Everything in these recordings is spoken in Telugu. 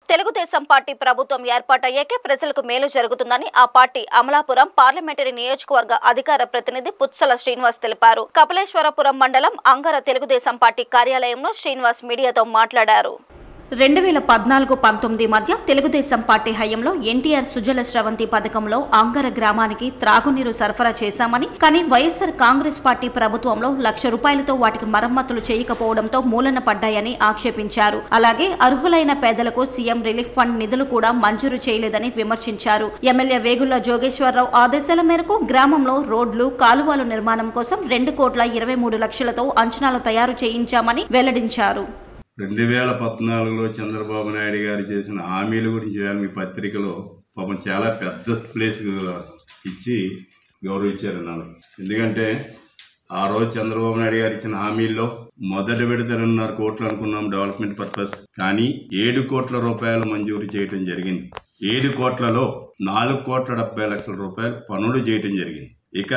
తెలుగుదేశం పార్టీ ప్రభుత్వం ఏర్పాటయ్యాకే ప్రజలకు మేలు జరుగుతుందని ఆ పార్టీ అమలాపురం పార్లమెంటరీ నియోజకవర్గ అధికార ప్రతినిధి పుత్సల శ్రీనివాస్ తెలిపారు కపిలేశ్వరపురం మండలం అంగర తెలుగుదేశం పార్టీ కార్యాలయంలో శ్రీనివాస్ మీడియాతో మాట్లాడారు రెండు వేల పద్నాలుగు పంతొమ్మిది మధ్య తెలుగుదేశం పార్టీ హయాంలో ఎన్టీఆర్ సుజల స్రవంతి పథకంలో అంగర గ్రామానికి త్రాగునీరు సరఫరా చేశామని కానీ వైఎస్సార్ కాంగ్రెస్ పార్టీ ప్రభుత్వంలో లక్ష రూపాయలతో వాటికి మరమ్మతులు చేయకపోవడంతో మూలన పడ్డాయని ఆక్షేపించారు అలాగే అర్హులైన పేదలకు సీఎం రిలీఫ్ ఫండ్ నిధులు కూడా మంజూరు చేయలేదని విమర్శించారు ఎమ్మెల్యే వేగుళ్ల జోగేశ్వరరావు ఆదేశాల మేరకు గ్రామంలో రోడ్లు కాలువల నిర్మాణం కోసం రెండు కోట్ల ఇరవై మూడు లక్షలతో అంచనాలు తయారు చేయించామని వెల్లడించారు రెండు వేల పద్నాలుగులో చంద్రబాబు నాయుడు గారు చేసిన హామీల గురించి ఇవాళ మీ పత్రికలో పాపం చాలా పెద్ద ప్లేస్ ఇచ్చి గౌరవించారు నాకు ఎందుకంటే ఆ రోజు చంద్రబాబు నాయుడు గారు ఇచ్చిన హామీల్లో మొదటి విడత రెండున్నర కోట్లు అనుకున్నాం డెవలప్మెంట్ పర్పస్ కానీ ఏడు కోట్ల రూపాయలు మంజూరు చేయటం జరిగింది ఏడు కోట్లలో నాలుగు కోట్ల డెబ్బై లక్షల రూపాయలు పనులు చేయటం జరిగింది ఇక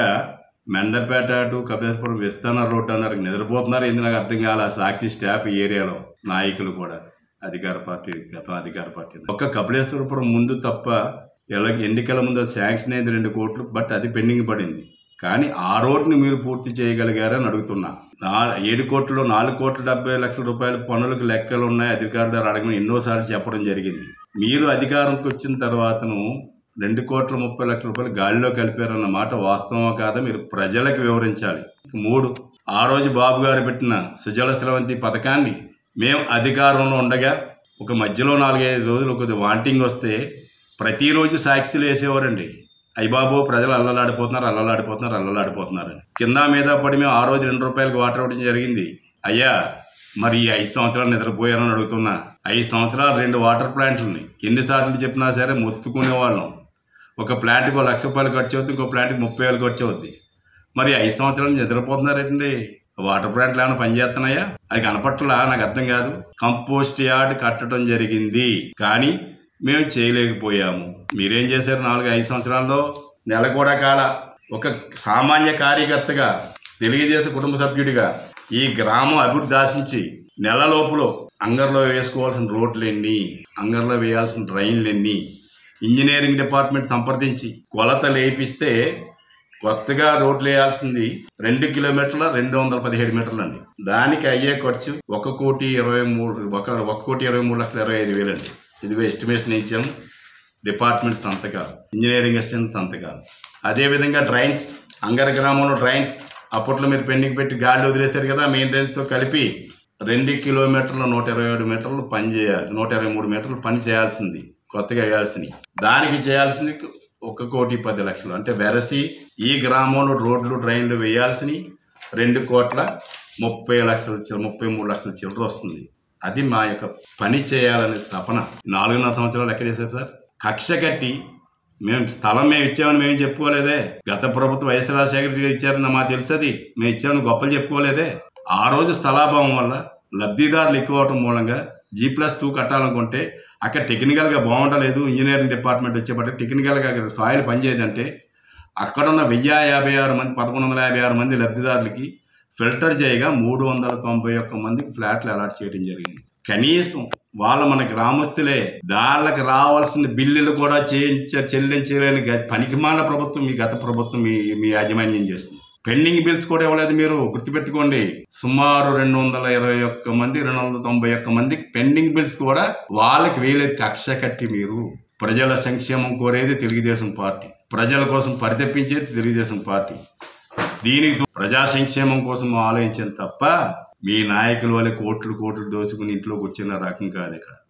మెండపేట టు కపిలేశ్వరం విస్తాన రోడ్డు అన్నారు నిద్రపోతున్నారు ఏంది నాకు అర్థం కాల సాక్షి స్టాఫ్ ఈ ఏరియాలో నాయకులు కూడా అధికార పార్టీ గతం అధికార పార్టీ ఒక్క కపిలేశ్వరపురం ముందు తప్ప ఎలా ఎన్నికల ముందు అది శాంక్షన్ అయింది రెండు కోట్లు బట్ అది పెండింగ్ పడింది కానీ ఆ రోడ్ని మీరు పూర్తి చేయగలిగారని అడుగుతున్నా నా ఏడు కోట్లు నాలుగు కోట్ల డెబ్బై లక్షల రూపాయల పనులకు లెక్కలు ఉన్నాయి అధికారుల ద్వారా అడగమని ఎన్నోసార్లు చెప్పడం జరిగింది మీరు అధికారంకి వచ్చిన తర్వాతను రెండు కోట్ల ముప్పై లక్షల రూపాయలు గాలిలో కలిపారన్న మాట వాస్తవమా కాదా మీరు ప్రజలకు వివరించాలి మూడు ఆ రోజు బాబు గారు పెట్టిన సుజల స్రవంతి పథకాన్ని మేము అధికారంలో ఉండగా ఒక మధ్యలో నాలుగైదు రోజులు కొద్ది వాంటింగ్ వస్తే ప్రతిరోజు సాక్షులు వేసేవారండి అయ్యబాబు ప్రజలు అల్లలాడిపోతున్నారు అల్లలాడిపోతున్నారు అల్లలాడిపోతున్నారు అని. కింద మీద పడి మేము ఆ రోజు రెండు రూపాయలకు వాటర్ ఇవ్వడం జరిగింది అయ్యా మరి ఈ ఐదు సంవత్సరాలు నిద్రపోయారని అడుగుతున్నా ఐదు సంవత్సరాలు రెండు వాటర్ ప్లాంట్లని ఎన్నిసార్లు చెప్పినా సరే మొత్తుకునే వాళ్ళం ఒక ప్లాంట్కి ఒక లక్ష రూపాయలు ఖర్చు అవుతుంది ఇంకో ప్లాంట్కి ముప్పై వేలు ఖర్చు అవుద్ది మరి ఐదు సంవత్సరాలు నిద్రపోతున్నారేంటండి వాటర్ ప్లాంట్లు ఏమైనా పనిచేస్తున్నాయా అది కనపట్లా నాకు అర్థం కాదు కంపోస్ట్ యార్డ్ కట్టడం జరిగింది కానీ మేము చేయలేకపోయాము మీరేం చేశారు నాలుగు ఐదు సంవత్సరాల్లో నెల కూడా కాల ఒక సామాన్య కార్యకర్తగా తెలుగుదేశం కుటుంబ సభ్యుడిగా ఈ గ్రామం అభివృద్ధి ఆశించి నెల లోపులో అంగర్లో వేసుకోవాల్సిన రోడ్లు ఎన్ని అంగర్లో వేయాల్సిన డ్రైన్లు ఎన్ని ఇంజనీరింగ్ డిపార్ట్మెంట్ సంప్రదించి కొలత లేపిస్తే కొత్తగా రోడ్లు వేయాల్సింది రెండు కిలోమీటర్ల రెండు వందల పదిహేడు మీటర్లు అండి దానికి అయ్యే ఖర్చు ఒక కోటి ఇరవై మూడు ఒక ఒక కోటి ఇరవై మూడు లక్షల ఇరవై ఐదు వేలు అండి ఇది ఎస్టిమేషన్ ఇచ్చాము డిపార్ట్మెంట్ సంతకాలు ఇంజనీరింగ్ అసిస్టెంట్ సంతకాలు అదేవిధంగా డ్రైన్స్ అంగర గ్రామంలో డ్రైన్స్ అప్పట్లో మీరు పెండింగ్ పెట్టి గాలి వదిలేశారు కదా మెయింటెనెన్స్తో కలిపి రెండు కిలోమీటర్ల నూట ఇరవై ఏడు మీటర్లు పని చేయాలి నూట ఇరవై మూడు మీటర్లు పని చేయాల్సింది కొత్తగా వేయాల్సింది దానికి చేయాల్సింది ఒక కోటి పది లక్షలు అంటే వెరసి ఈ గ్రామంలో రోడ్లు డ్రైన్లు వేయాల్సినవి రెండు కోట్ల ముప్పై లక్షల చిల్లర ముప్పై మూడు లక్షల చిల్లర వస్తుంది అది మా యొక్క పని చేయాలనే తపన నాలుగున్నర సంవత్సరాలు ఎక్కడ చేశారు సార్ కక్ష కట్టి మేము స్థలం మేము ఇచ్చామని మేము చెప్పుకోలేదే గత ప్రభుత్వం వైఎస్ రాజశేఖర రెడ్డి గారు ఇచ్చారని మాకు తెలుసది మేము ఇచ్చామని గొప్పలు చెప్పుకోలేదే ఆ రోజు స్థలాభావం వల్ల లబ్ధిదారులు ఎక్కువ అవటం మూలంగా జీ ప్లస్ టూ కట్టాలనుకుంటే అక్కడ టెక్నికల్గా బాగుండలేదు ఇంజనీరింగ్ డిపార్ట్మెంట్ వచ్చేపటికి టెక్నికల్గా అక్కడ సాయిల్ పనిచేయదంటే అక్కడున్న వెయ్యి యాభై ఆరు మంది పదకొండు వందల యాభై ఆరు మంది లబ్ధిదారులకి ఫిల్టర్ చేయగా మూడు వందల తొంభై ఒక్క మందికి ఫ్లాట్లు అలాట్ చేయడం జరిగింది కనీసం వాళ్ళ మన గ్రామస్తులే దాళ్ళకి రావాల్సిన బిల్లులు కూడా చేయించ చెల్లించలేని గ- పనికిమాల ప్రభుత్వం మీ గత ప్రభుత్వం మీ మీ యాజమాన్యం చేస్తుంది పెండింగ్ బిల్స్ కూడా ఇవ్వలేదు మీరు గుర్తుపెట్టుకోండి సుమారు రెండు వందల ఇరవై ఒక్క మంది రెండు వందల తొంభై ఒక్క మంది పెండింగ్ బిల్స్ కూడా వాళ్ళకి వేలేదు కక్ష కట్టి మీరు ప్రజల సంక్షేమం కోరేది తెలుగుదేశం పార్టీ ప్రజల కోసం పరితపించేది తెలుగుదేశం పార్టీ దీనికి తో- ప్రజా సంక్షేమం కోసం ఆలోచించాను తప్ప మీ నాయకుల వల్ల కోట్లు కోట్లు దోచుకుని ఇంట్లో కూర్చున్న రకం కాదు ఇక్కడ